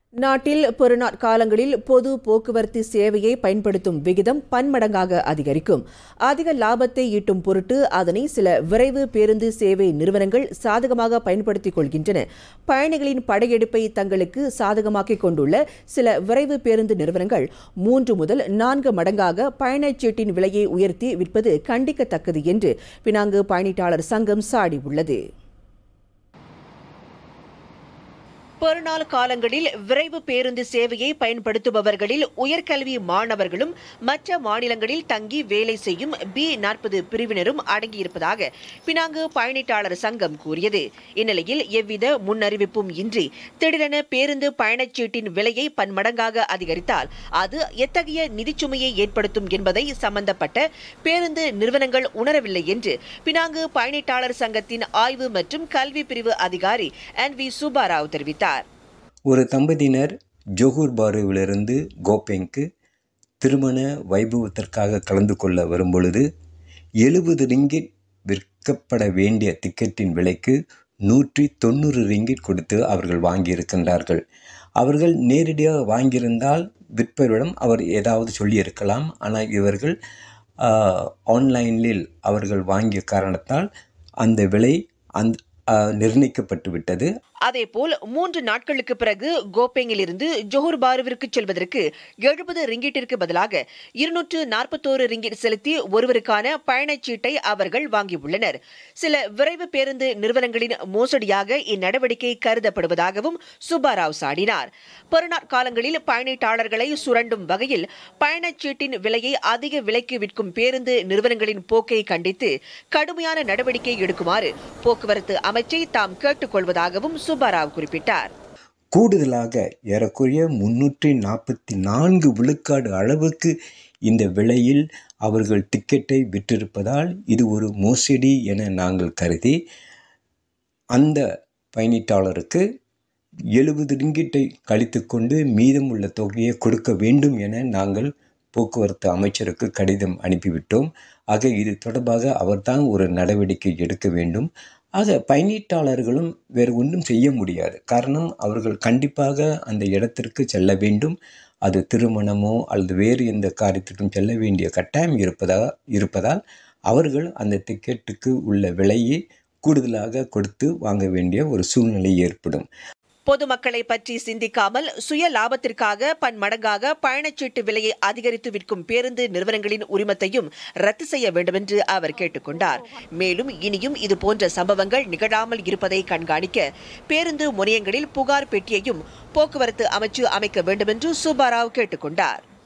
நாட்டில் பெருநாட்காலங்களில் பொது போக்குவரத்து சேவையை பயன்படுத்தும் விகிதம் பன்மடங்காக அதிகரிக்கும் அதிக லாபத்தை ஈட்டும் பொருட்டு அதனை சில விரைவு பேருந்து சேவை நிறுவனங்கள் சாதகமாக பயன்படுத்திக் கொள்கின்றன பயணிகளின் படையெடுப்பை தங்களுக்கு சாதகமாக்கிக் கொண்டுள்ள சில விரைவு பேருந்து நிறுவனங்கள் மூன்று முதல் நான்கு மடங்காக பயணச்சீட்டின் விலையை உயர்த்தி விற்பது கண்டிக்கத்தக்கது என்று பினாங்கு பயணிட்டாளர் சங்கம் சாடியுள்ளது பெருநாள் காலங்களில் விரைவு பேருந்து சேவையை பயன்படுத்துபவர்களில் உயர்கல்வி மாணவர்களும் மற்ற மாநிலங்களில் தங்கி வேலை செய்யும் பி நாற்பது பிரிவினரும் அடங்கியிருப்பதாக பினாங்கு பயணிட்டாளர் சங்கம் கூறியது இந்நிலையில் எவ்வித முன்னறிவிப்பும் இன்றி திடீரென பேருந்து பயணச்சீட்டின் விலையை பன்மடங்காக அதிகரித்தால் அது எத்தகைய நிதிச்சுமையை ஏற்படுத்தும் என்பதை சம்பந்தப்பட்ட பேருந்து நிறுவனங்கள் உணரவில்லை என்று பினாங்கு பயணிட்டாளர் சங்கத்தின் ஆய்வு மற்றும் கல்வி பிரிவு அதிகாரி என் வி சுபாராவ் தெரிவித்தார் ஒரு தம்பதியினர் ஜோகூர் பாருவிலிருந்து கோபேங்க்கு திருமண வைபவத்திற்காக கலந்து கொள்ள வரும்பொழுது எழுபது ரிங்கிட் விற்கப்பட வேண்டிய டிக்கெட்டின் விலைக்கு நூற்றி தொண்ணூறு ரிங்கிட் கொடுத்து அவர்கள் வாங்கியிருக்கின்றார்கள் அவர்கள் நேரடியாக வாங்கியிருந்தால் விற்பவரிடம் அவர் ஏதாவது சொல்லியிருக்கலாம் ஆனால் இவர்கள் ஆன்லைனில் அவர்கள் வாங்கிய காரணத்தால் அந்த விலை அந்த நிர்ணயிக்கப்பட்டு விட்டது அதேபோல் மூன்று நாட்களுக்கு பிறகு கோபேங்கில் இருந்து ஜோஹர் பாருவிற்கு செல்வதற்கு எழுபது ரிங்கிட்டிற்கு பதிலாக இருநூற்று நாற்பத்தோரு ரிங்கிட் செலுத்தி ஒருவருக்கான பயணச்சீட்டை அவர்கள் வாங்கியுள்ளனர் சில விரைவு பேருந்து நிறுவனங்களின் மோசடியாக இந்நடவடிக்கை கருதப்படுவதாகவும் சுப்பாராவ் சாடினார் பெருநாட் காலங்களில் பயணீட்டாளர்களை சுரண்டும் வகையில் பயணச்சீட்டின் விலையை அதிக விலைக்கு விற்கும் பேருந்து நிறுவனங்களின் போக்கை கண்டித்து கடுமையான நடவடிக்கை எடுக்குமாறு போக்குவரத்து அமைச்சை தாம் கேட்டுக்கொள்வதாகவும் சுப்பாராவ் குறிப்பிட்டார் கூடுதலாக ஏறக்குறைய முன்னூற்றி நாற்பத்தி நான்கு விழுக்காடு அளவுக்கு இந்த விலையில் அவர்கள் டிக்கெட்டை விற்றிருப்பதால் இது ஒரு மோசடி என நாங்கள் கருதி அந்த பயணீட்டாளருக்கு எழுபது ரிங்கிட்டை கழித்து கொண்டு மீதமுள்ள தொகையை கொடுக்க வேண்டும் என நாங்கள் போக்குவரத்து அமைச்சருக்கு கடிதம் அனுப்பிவிட்டோம் ஆக இது தொடர்பாக அவர்தான் ஒரு நடவடிக்கை எடுக்க வேண்டும் ஆக பயணீட்டாளர்களும் வேறு ஒன்றும் செய்ய முடியாது காரணம் அவர்கள் கண்டிப்பாக அந்த இடத்திற்கு செல்ல வேண்டும் அது திருமணமோ அல்லது வேறு எந்த காரியத்திற்கும் செல்ல வேண்டிய கட்டாயம் இருப்பதா இருப்பதால் அவர்கள் அந்த டிக்கெட்டுக்கு உள்ள விலையை கூடுதலாக கொடுத்து வாங்க வேண்டிய ஒரு சூழ்நிலை ஏற்படும் பொதுமக்களை பற்றி சிந்திக்காமல் சுய லாபத்திற்காக பன்மடங்காக பயணச்சீட்டு விலையை அதிகரித்து விற்கும் பேருந்து நிறுவனங்களின் உரிமத்தையும் ரத்து செய்ய வேண்டும் என்று அவர் கேட்டுக்கொண்டார் மேலும் இனியும் இதுபோன்ற சம்பவங்கள் நிகழாமல் இருப்பதை கண்காணிக்க பேருந்து முனையங்களில் புகார் பெட்டியையும் போக்குவரத்து அமைச்சு அமைக்க வேண்டும் என்று சுப்பாராவ் கேட்டுக்கொண்டார்